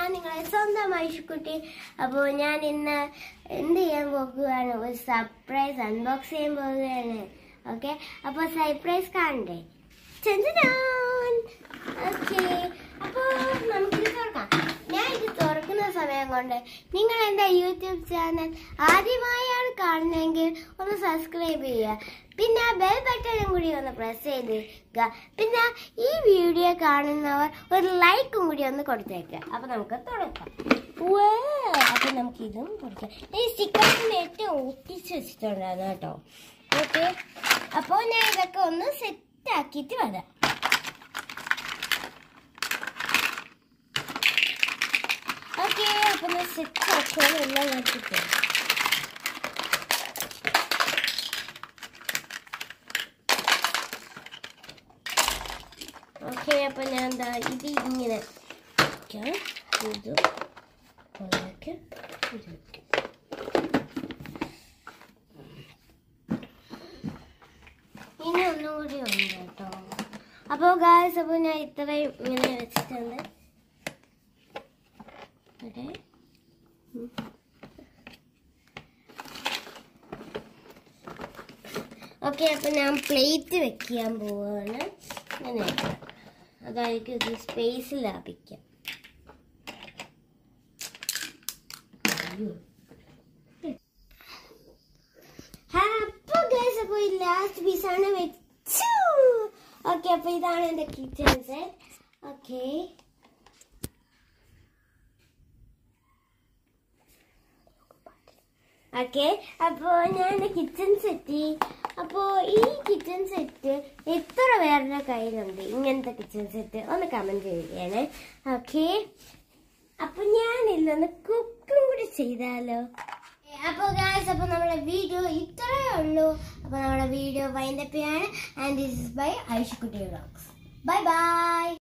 ഞാൻ നിങ്ങളെ സ്വന്തം ഐഷുക്കുട്ടി അപ്പോൾ ഞാൻ ഇന്ന് എന്ത് ചെയ്യാൻ പോകുകയാണ് ഒരു സർപ്രൈസ് അൺബോക്സ് ചെയ്യാൻ പോകുകയാണ് ഓക്കെ അപ്പോൾ സർപ്രൈസ് കാണണ്ടേ ഓക്കെ അപ്പോൾ നമുക്കിത് തുറക്കാം ഞാൻ ഇത് തുറക്കുന്ന സമയം കൊണ്ട് നിങ്ങൾ എൻ്റെ യൂട്യൂബ് ചാനൽ ആദ്യമായാണ് കാണുന്നതെങ്കിൽ ഒന്ന് സബ്സ്ക്രൈബ് ചെയ്യുക പിന്നെ ആ ബെൽ ബട്ടണും കൂടി ഒന്ന് പ്രസ് ചെയ്തേക്കുക പിന്നെ ഈ വീഡിയോ കാണുന്നവർ ഒരു ലൈക്കും കൂടി ഒന്ന് കൊടുത്തേക്കുക അപ്പൊ നമുക്ക് തുടങ്ങാം ഉവ്വ്. അപ്പൊ നമുക്ക് ഇതും കൊടുക്കാം ഈ സ്റ്റിക്കറിന് ഏറ്റവും ഒട്ടിച്ച് വെച്ചിട്ടുണ്ടായിരുന്നു കേട്ടോ ഓക്കെ അപ്പോൾ ഞാൻ ഇതൊക്കെ ഒന്ന് സെറ്റ് ആക്കിയിട്ട് വരാം ഓക്കെ അപ്പൊ ഞാൻ സെറ്റ് ആക്കിയാൽ എല്ലാം നോക്കിയിട്ട് ഓക്കെ അപ്പൊ ഞാൻ എന്താ ഇത് ഇങ്ങനെ വെക്കാം ഇത് കൊള്ളാക്ക് ഇത് വെക്കാം ഇനി ഒന്നും കൂടി ഉണ്ട് കേട്ടോ അപ്പോൾ ഗായ്സ് അപ്പോൾ ഞാൻ ഇത്രയും ഇങ്ങനെ വെച്ചിട്ടുണ്ട് ഓക്കെ ഓക്കെ അപ്പൊ ഞാൻ പ്ലേറ്റ് വെക്കാൻ പോവാണ് അങ്ങനെ വെക്കാം. അതായിരിക്കും ഇത് സ്പേസ് ലാഭിക്കാം അപ്പൊ ഗൈസ് അപ്പൊ ഈ ലാസ്റ്റ് പീസാണ് വെച്ചു ഓക്കെ അപ്പൊ ഇതാണ് എന്റെ കിച്ചൺ സെറ്റ് ഓക്കെ ഓക്കെ അപ്പോ ഞാൻ എന്റെ കിച്ചൺ സെറ്റ് അപ്പോ ഈ കിച്ചൺ സെറ്റ് എത്ര പേരുടെ കയ്യിലുണ്ട് ഇങ്ങനത്തെ കിച്ചൺ സെറ്റ് ഒന്ന് കമന്റ് ചെയ്യുകയാണ് ഓക്കെ അപ്പൊ ഞാൻ ഇല്ലൊന്ന് കുക്കും കൂടി ചെയ്താലോ അപ്പൊ ഗായ്സ് അപ്പൊ നമ്മുടെ വീഡിയോ ഇത്രയേ ഉള്ളൂ അപ്പൊ നമ്മുടെ വീഡിയോ വൈൻഡപ്പ് ചെയ്യാണ് ആൻഡ് ദിസ് ഇസ് ബൈ ഐഷുക്കുട്ടി വ്ളോഗ്സ് ബൈ ബൈ